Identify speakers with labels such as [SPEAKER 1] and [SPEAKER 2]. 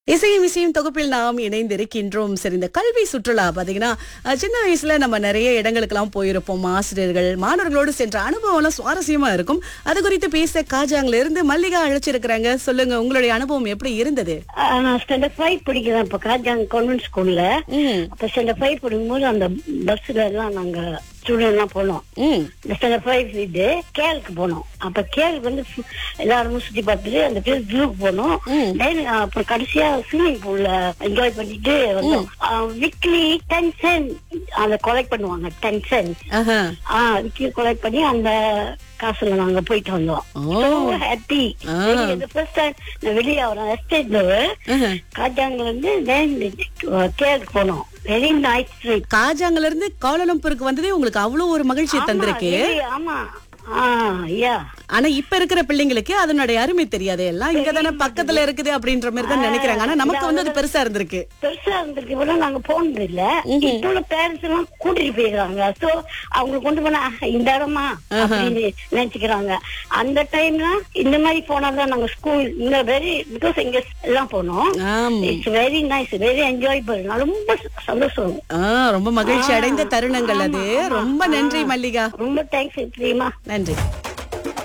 [SPEAKER 1] இசையும் இசையும் தொகுப்பில் நாம் இணைந்திருக்கின்றோம் சரி இந்த கல்வி சுற்றுலா பாத்தீங்கன்னா அஹ், சின்ன வயசுல நம்ம நிறைய இடங்களுக்கெல்லாம் போயிருப்போம் ஆசிரியர்கள் மாணவர்களோடு சென்ற அனுபவம் எல்லாம் சுவாரஸ்யமா இருக்கும் அது குறித்து பேச காஜாங்ல இருந்து மல்லிகா அழைச்சிருக்கிறாங்க சொல்லுங்க உங்களுடைய அனுபவம் எப்படி இருந்தது
[SPEAKER 2] ஆஹ் நான் ஸ்டாண்டர்ட் ஃபைவ் படிக்கிறேன் இப்ப காஜாங் கான்வென்ட் ஸ்கூல்ல
[SPEAKER 1] ம்
[SPEAKER 2] அப்ப ஸ்டாண்டர்ட் ஃபைவ் படிக்கும்போது அந்த பஸ்ல எல்லாம் நாங்க ஸ்டூடெண்ட் எல்லாம் போனோம்
[SPEAKER 1] ம்
[SPEAKER 2] இந்த ஸ்டாண்டர்ட் ஃபைவ் இது கேலுக்கு போனோம் அப்ப கேலுக்கு வந்து ஃபு- எல்லாருமே சுத்தி பார்த்துட்டு அந்த பிளேஸ் ஜூக்கு போனோம் தென் அப்புறம் கடைசியா ஸ்விம்மிங் பூல்ல என்ஜாய் பண்ணிட்டு வந்தோம் வீக்லி டென் சென்ட் அதை கொலெக்ட் பண்ணுவாங்க டென் சென்ட்
[SPEAKER 1] ஆஹா
[SPEAKER 2] ஆஹ் வீக்லி கொலெக்ட் பண்ணி அந்த காசுல நாங்க போயிட்டு வந்தோம்
[SPEAKER 1] ஓ
[SPEAKER 2] ஹாப்பி
[SPEAKER 1] ஆ.
[SPEAKER 2] ஃபர்ஸ்ட் டைம் நான் வெளியே வரேன் எஸ்டேட்ல
[SPEAKER 1] ஆஹா.
[SPEAKER 2] காஜாங்ல இருந்து தென் கேலுக்கு போனோம் வெரி நைஸ் ட்ரிப்
[SPEAKER 1] காஜாங்ல இருந்து கோலாலம்பூருக்கு வந்ததே உங்களுக்கு அவ்வளவு ஒரு மகிழ்ச்சியை தந்திருக்கு
[SPEAKER 2] ஆமா ஆ யா
[SPEAKER 1] ஆனா இப்ப இருக்கிற பிள்ளைங்களுக்கு அதனுடைய அருமை தெரியாது எல்லாம் இங்க தானே பக்கத்துல இருக்குது அப்படின்ற மாதிரி தான் நினைக்கிறாங்க ஆனா நமக்கு வந்து அது பெருசா இருந்திருக்கு
[SPEAKER 2] பெருசா இருந்திருக்கு கூட நாங்க போனது இல்ல இப்போ உள்ள பேரண்ட்ஸ் எல்லாம் கூட்டிட்டு போயிருக்காங்க சோ அவங்க கொண்டு போனா "ஆஹ், இந்த இடமா அப்படின்னு நினைச்சுக்கிறாங்க அந்த டைம்ல இந்த மாதிரி போனாதான் நாங்க ஸ்கூல் இந்த வெரி பிகாஸ் எங்க எல்லாம் போனோம்
[SPEAKER 1] ஆம்
[SPEAKER 2] it's very nice very enjoyable ரொம்ப சந்தோஷம்
[SPEAKER 1] ஆ, ரொம்ப மகிழ்ச்சி அடைந்த தருணங்கள் அது ரொம்ப நன்றி மல்லிகா
[SPEAKER 2] ரொம்ப தேங்க்ஸ் பிரியமா
[SPEAKER 1] நன்றி